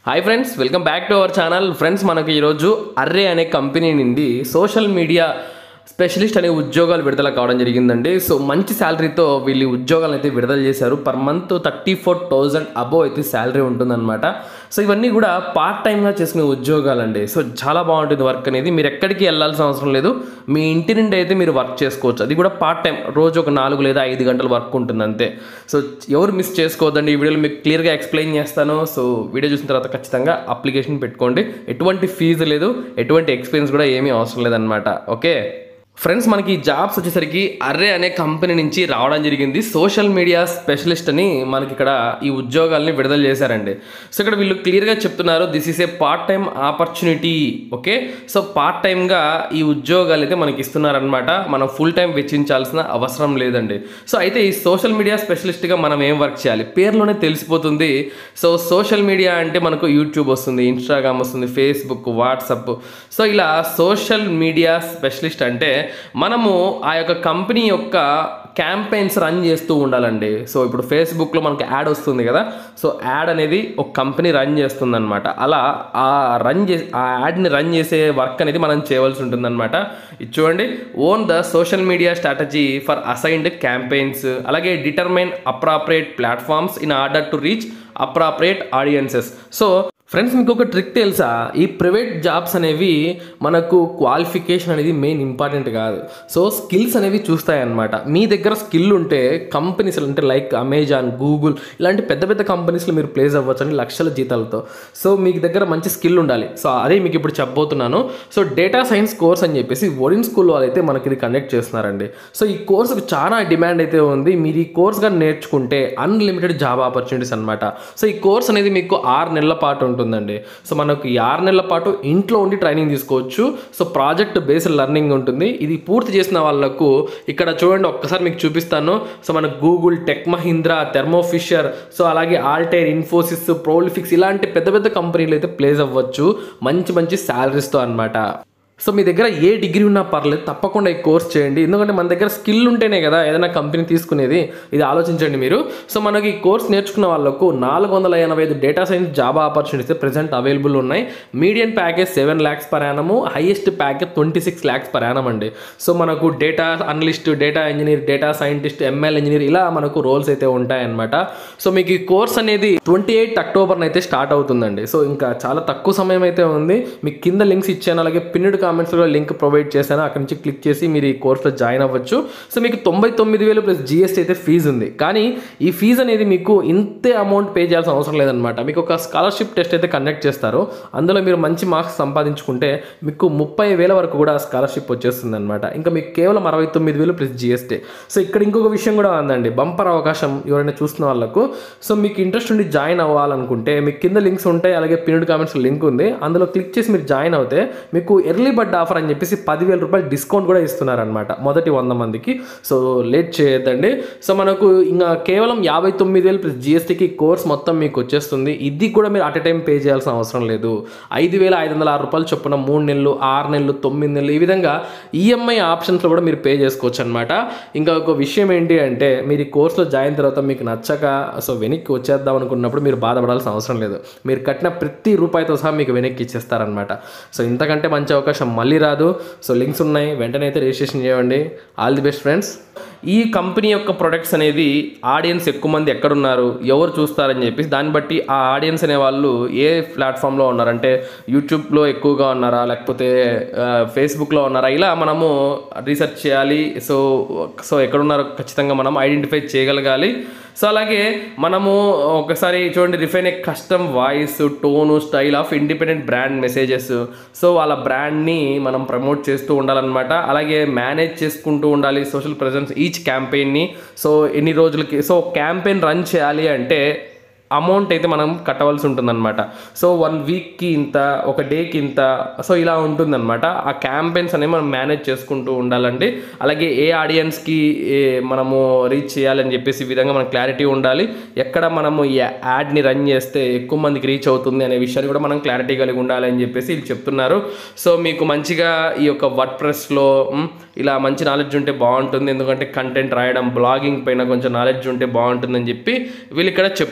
hi friends welcome back to our channel friends మనకి ఈరోజు array అనే కంపెనీ నుండి సోషల్ మీడియా స్పెషలిస్ట్ అనే ఉద్యోగాలు విడుదల కావడం జరిగిందండి సో మంచి శాలరీతో వీళ్ళు ఈ ఉద్యోగాలను అయితే విడుదల చేశారు per month thirty four thousand above అయితే శాలరీ ఉంటుందన్నమాట సో ఇవన్నీ కూడా పార్ట్ టైంగా చేసుకునే ఉద్యోగాలండి సో చాలా బాగుంటుంది వర్క్ అనేది మీరు ఎక్కడికి వెళ్ళాల్సిన అవసరం లేదు మీ ఇంటి నుండి అయితే మీరు వర్క్ చేసుకోవచ్చు అది కూడా పార్ట్ టైం రోజు ఒక నాలుగు లేదా ఐదు గంటల వర్క్ ఉంటుంది అంతే సో ఎవరు మిస్ చేసుకోవద్దండి ఈ వీడియోలో మీకు క్లియర్గా ఎక్స్ప్లెయిన్ చేస్తాను సో వీడియో చూసిన తర్వాత ఖచ్చితంగా అప్లికేషన్ పెట్టుకోండి ఎటువంటి ఫీజు లేదు ఎటువంటి ఎక్స్పీరియన్స్ కూడా ఏమీ అవసరం లేదనమాట ఓకే ఫ్రెండ్స్ మనకి ఈ జాబ్స్ వచ్చేసరికి అర్రే అనే కంపెనీ నుంచి రావడం జరిగింది సోషల్ మీడియా స్పెషలిస్ట్ అని మనకి ఇక్కడ ఈ ఉద్యోగాల్ని విడుదల చేశారండి సో ఇక్కడ వీళ్ళు క్లియర్గా చెప్తున్నారు this is a part time opportunity okay so part టైంగా ఈ ఉద్యోగాలు అయితే మనకి ఇస్తున్నారనమాట మనం ఫుల్ టైం వెచ్చించాల్సిన అవసరం లేదండి సో అయితే ఈ సోషల్ మీడియా స్పెషలిస్ట్గా మనం ఏం వర్క్ చేయాలి పేరులోనే తెలిసిపోతుంది సో సోషల్ మీడియా అంటే మనకు యూట్యూబ్ వస్తుంది ఇన్స్టాగ్రామ్ వస్తుంది ఫేస్బుక్ వాట్సప్ సో ఇలా సోషల్ మీడియా స్పెషలిస్ట్ అంటే మనము ఆ యొక్క కంపెనీ యొక్క క్యాంపెయిన్స్ రన్ చేస్తూ ఉండాలండి సో ఇప్పుడు ఫేస్బుక్లో మనకి యాడ్ వస్తుంది కదా సో యాడ్ అనేది ఒక కంపెనీ రన్ చేస్తుందన్నమాట అలా ఆ రన్ చే ఆ యాడ్ని రన్ చేసే వర్క్ అనేది మనం చేయవలసి ఉంటుందన్నమాట ఇది చూడండి own the social media strategy for assigned campaigns అలాగే determine appropriate platforms in order to reach appropriate audiences so friends మీకు ఒక ట్రిక్ తెలుసా ఈ ప్రైవేట్ జాబ్స్ అనేవి మనకు క్వాలిఫికేషన్ అనేది మెయిన్ ఇంపార్టెంట్ కాదు సో స్కిల్స్ అనేవి చూస్తాయన్నమాట మీ దగ్గర స్కిల్ ఉంటే కంపెనీస్ అంటే లైక్ అమెజాన్ గూగుల్ ఇలాంటి పెద్ద పెద్ద కంపెనీస్లో మీరు ప్లేస్ అవ్వచ్చు అని లక్షల జీతాలతో సో మీకు దగ్గర మంచి స్కిల్ ఉండాలి సో అదే మీకు ఇప్పుడు చెప్పబోతున్నాను సో డేటా సైన్స్ కోర్స్ అని చెప్పేసి ఒడిన్ స్కూల్ వాళ్ళు అయితే మనకి ఇది కండక్ట్ చేస్తున్నారండి సో ఈ కోర్సుకు చాలా డిమాండ్ అయితే ఉంది మీరు ఈ కోర్స్గా నేర్చుకుంటే అన్లిమిటెడ్ జాబ్ ఆపర్చునిటీస్ అనమాట సో ఈ కోర్స్ అనేది మీకు ఆరు నెలల పాటు ఉంటుందండి సో మనకు ఈ ఆరు నెలల పాటు ఇంట్లో ఉండి ట్రైనింగ్ తీసుకోవచ్చు సో ప్రాజెక్ట్ బేస్డ్ లెర్నింగ్ ఉంటుంది ఇది పూర్తి చేసిన వాళ్ళకు ఇక్కడ చూడండి ఒక్కసారి మీకు చూపిస్తాను సో మన Google Tech Mahindra Thermo Fisher so అలాగే ఆల్టైర్ ఇన్ఫోసిస్ ప్రోలిఫిక్స్ ఇలాంటి పెద్ద పెద్ద కంపెనీలు అయితే ప్లేస్ అవ్వచ్చు మంచి మంచి శాలరీస్తో అనమాట సో మీ దగ్గర ఏ డిగ్రీ ఉన్నా పర్లేదు తప్పకుండా ఈ కోర్స్ చేయండి ఎందుకంటే మన దగ్గర స్కిల్ ఉంటేనే కదా ఏదైనా కంపెనీ తీసుకునేది ఇది ఆలోచించండి మీరు సో మనకి ఈ కోర్స్ నేర్చుకున్న వాళ్ళకు నాలుగు వందల ఎనభై ఐదు data science job opportunities present available ఉన్నాయి medium package seven lakhs per annum highest package twenty six lakhs per annum అండి సో మనకు data analyst data engineer data scientist ML engineer ఇలా మనకు రోల్స్ అయితే ఉంటాయన్నమాట సో మీకు ఈ కోర్స్ అనేది ట్వంటీ ఎయిత్ అక్టోబర్ అయితే స్టార్ట్ అవుతుందండి సో ఇంకా చాలా తక్కువ సమయం అయితే ఉంది మీకు కింద లింక్స్ ఇచ్చాను అలాగే పిన్నుడ్ కామెంట్స్లో లింక్ ప్రొవైడ్ చేశాను అక్కడ నుంచి క్లిక్ చేసి మీరు ఈ కోర్సులో జాయిన్ అవ్వచ్చు సో మీకు తొంభై తొమ్మిది వేలు ప్లస్ జిఎస్టీ అయితే ఫీజు ఉంది కానీ ఈ ఫీజు అనేది మీకు ఇంతే అమౌంట్ పే చేయాల్సిన అవసరం లేదనమాట మీకు ఒక స్కాలర్షిప్ టెస్ట్ అయితే కండక్ట్ చేస్తారు అందులో మీరు మంచి మార్క్స్ సంపాదించుకుంటే మీకు ముప్పై వేల వరకు కూడా స్కాలర్షిప్ వచ్చేస్తుంది అనమాట ఇంకా మీకు కేవలం అరవై తొమ్మిది వేలు ప్లస్ జిఎస్టీ సో ఇక్కడ ఇంకొక విషయం కూడా ఉందండి బంపర్ అవకాశం ఎవరైనా చూస్తున్న వాళ్ళకు సో మీకు ఇంట్రెస్ట్ ఉండి జాయిన్ అవ్వాలనుకుంటే మీకు కింద లింక్స్ ఉంటాయి అలాగే పిన్నుడ్ కామెంట్స్ లింక్ ఉంది అందులో క్లిక్ చేసి మీరు జాయిన్ అవుతే మీకు ఎర్లీ బర్డ్ ఆఫర్ అని చెప్పేసి పదివేల రూపాయలు డిస్కౌంట్ కూడా ఇస్తున్నారనమాట మొదటి వంద మందికి సో లేట్ చేయొద్దండి సో మనకు ఇంకా కేవలం యాభై తొమ్మిది వేలు ప్లస్ జిఎస్టీకి కోర్స్ మొత్తం మీకు వచ్చేస్తుంది ఇది కూడా మీరు అట్ ఎ టైం పే చేయాల్సిన అవసరం లేదు ఐదు వేల ఐదు వందల ఆరు రూపాయలు చొప్పున మూడు నెలలు ఆరు నెలలు తొమ్మిది నెలలు ఈ విధంగా ఈఎంఐ ఆప్షన్స్లో కూడా మీరు పే చేసుకోవచ్చు అనమాట ఇంకా ఒక విషయం ఏంటి అంటే మీరు ఈ కోర్సులో జాయిన్ తర్వాత మీకు నచ్చక సో వెనక్కి వచ్చేద్దాం అనుకున్నప్పుడు మీరు బాధపడాల్సిన అవసరం లేదు మీరు కట్టిన ప్రతి రూపాయితో సహా మీకు వెనక్కి ఇచ్చేస్తారనమాట సో ఇంతకంటే మంచి అవకాశం మళ్ళీ రాదు సో లింక్స్ ఉన్నాయి వెంటనే అయితే రిజిస్ట్రేషన్ చేయండి ఆల్ ది బెస్ట్ ఫ్రెండ్స్ ఈ కంపెనీ యొక్క ప్రొడక్ట్స్ అనేది ఆడియన్స్ ఎక్కువ మంది ఎక్కడున్నారు ఎవరు చూస్తారని చెప్పేసి దాన్ని బట్టి ఆ ఆడియన్స్ అనే వాళ్ళు ఏ ప్లాట్ఫామ్లో ఉన్నారు అంటే యూట్యూబ్లో ఎక్కువగా ఉన్నారా లేకపోతే ఫేస్బుక్లో ఉన్నారా ఇలా మనము రీసెర్చ్ చేయాలి సో సో ఎక్కడున్నారో ఖచ్చితంగా మనం ఐడెంటిఫై చేయగలగాలి సో అలాగే మనము ఒకసారి చూడండి refine a custom voice tone style of independent brand messages so వాళ్ళ బ్రాండ్ని మనం ప్రమోట్ చేస్తూ ఉండాలన్నమాట అలాగే మేనేజ్ చేసుకుంటూ ఉండాలి సోషల్ ప్రెజెన్స్ ఈచ్ క్యాంపెయిన్ని సో ఎన్ని రోజులకి సో క్యాంపెయిన్ రన్ చేయాలి అంటే అమౌంట్ అయితే మనం కట్టవలసి ఉంటుందన్నమాట సో వన్ వీక్కి ఇంత ఒక డేకి ఇంత సో ఇలా ఉంటుందన్నమాట ఆ క్యాంపెయిన్స్ అనేవి మనం మేనేజ్ చేసుకుంటూ ఉండాలండి అలాగే ఏ ఆడియన్స్కి మనము రీచ్ చేయాలని చెప్పేసి ఈ విధంగా మనకు క్లారిటీ ఉండాలి ఎక్కడ మనము ఈ యాడ్ని రన్ చేస్తే ఎక్కువ మందికి రీచ్ అవుతుంది అనే విషయాన్ని కూడా మనం క్లారిటీ కలిగి ఉండాలి అని చెప్పేసి వీళ్ళు చెప్తున్నారు సో మీకు మంచిగా ఈ యొక్క వర్డ్ ప్రెస్లో ఇలా మంచి నాలెడ్జ్ ఉంటే బాగుంటుంది ఎందుకంటే కంటెంట్ రాయడం బ్లాగింగ్ పైన కొంచెం నాలెడ్జ్ ఉంటే బాగుంటుందని చెప్పి వీళ్ళు ఇక్కడ చెప్తున్నారండి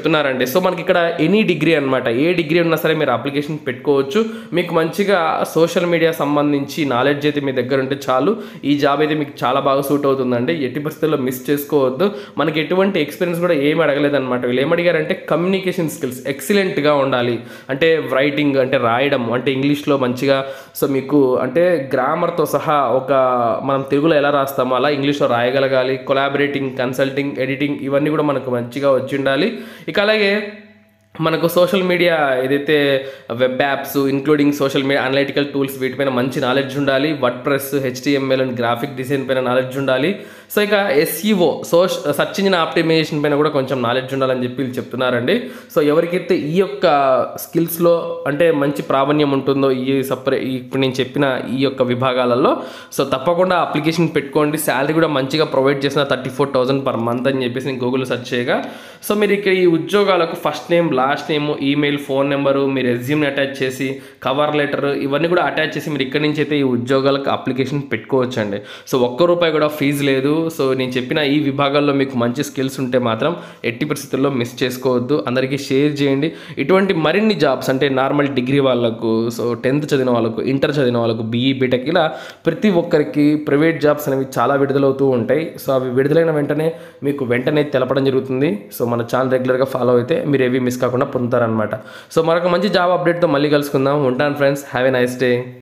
అండి సో మనకి ఇక్కడ ఎనీ డిగ్రీ అనమాట ఏ డిగ్రీ ఉన్నా సరే మీరు అప్లికేషన్ పెట్టుకోవచ్చు మీకు మంచిగా సోషల్ మీడియా సంబంధించి నాలెడ్జ్ అయితే మీ దగ్గర ఉంటే చాలు ఈ జాబ్ అయితే మీకు చాలా బాగా సూట్ అవుతుందండి ఎట్టి పరిస్థితుల్లో మిస్ చేసుకోవద్దు మనకి ఎటువంటి ఎక్స్పీరియన్స్ కూడా ఏం అడగలేదన్నమాట వీళ్ళు ఏం అడిగారంటే కమ్యూనికేషన్ స్కిల్స్ ఎక్సలెంట్గా ఉండాలి అంటే రైటింగ్ అంటే రాయడం అంటే ఇంగ్లీష్లో మంచిగా సో మీకు అంటే గ్రామర్తో సహా ఒక మనం తెలుగులో ఎలా రాస్తామో అలా ఇంగ్లీష్లో రాయగలగాలి కొలాబరేటింగ్ కన్సల్టింగ్ ఎడిటింగ్ ఇవన్నీ కూడా మనకు మంచిగా వచ్చి ఉండాలి ఇక అలాగే మనకు సోషల్ మీడియా ఏదైతే web apps including social media analytical tools వీటిపైన మంచి నాలెడ్జ్ ఉండాలి WordPress HTML and graphic design పైన నాలెడ్జ్ ఉండాలి సో ఇక ఎస్ఈఓ సోష్ సర్చ్ ఇంజిన్ ఆప్టిమైజేషన్ పైన కూడా కొంచెం నాలెడ్జ్ ఉండాలని చెప్పి వీళ్ళు చెప్తున్నారండి సో ఎవరికైతే ఈ యొక్క స్కిల్స్లో అంటే మంచి ప్రావీణ్యం ఉంటుందో ఈ సపరే ఇప్పుడు నేను చెప్పిన ఈ యొక్క విభాగాలలో సో తప్పకుండా అప్లికేషన్ పెట్టుకోండి శాలరీ కూడా మంచిగా ప్రొవైడ్ చేసిన thirty four thousand per month అని చెప్పేసి నేను గూగుల్ సెర్చ్ చేయగా సో మీరు ఇక్కడ ఈ ఉద్యోగాలకు first name last name email phone number మీ రెజ్యూమ్ని అటాచ్ చేసి కవర్ లెటర్ ఇవన్నీ కూడా అటాచ్ చేసి మీరు ఇక్కడి నుంచి అయితే ఈ ఉద్యోగాలకు అప్లికేషన్ పెట్టుకోవచ్చు అండి సో ఒక్క రూపాయి కూడా ఫీజు లేదు సో నేను చెప్పిన ఈ విభాగాల్లో మీకు మంచి స్కిల్స్ ఉంటే మాత్రం ఎట్టి పరిస్థితుల్లో మిస్ చేసుకోవద్దు అందరికీ షేర్ చేయండి ఇటువంటి మరిన్ని జాబ్స్ అంటే నార్మల్ డిగ్రీ వాళ్ళకు సో టెన్త్ చదివిన వాళ్ళకు ఇంటర్ చదివిన వాళ్ళకు బీఈ బీటెక్ ఇలా ప్రతి ఒక్కరికి ప్రైవేట్ జాబ్స్ అనేవి చాలా విడుదలవుతూ ఉంటాయి సో అవి విడుదలైన వెంటనే మీకు వెంటనే తెలపడం జరుగుతుంది సో మన ఛానల్ రెగ్యులర్గా ఫాలో అయితే మీరు ఏవి మిస్ కాకుండా పొందుతారనమాట సో మరొక మంచి జాబ్ అప్డేట్తో మళ్ళీ కలుసుకుందాం ఉంటాను friends have a nice day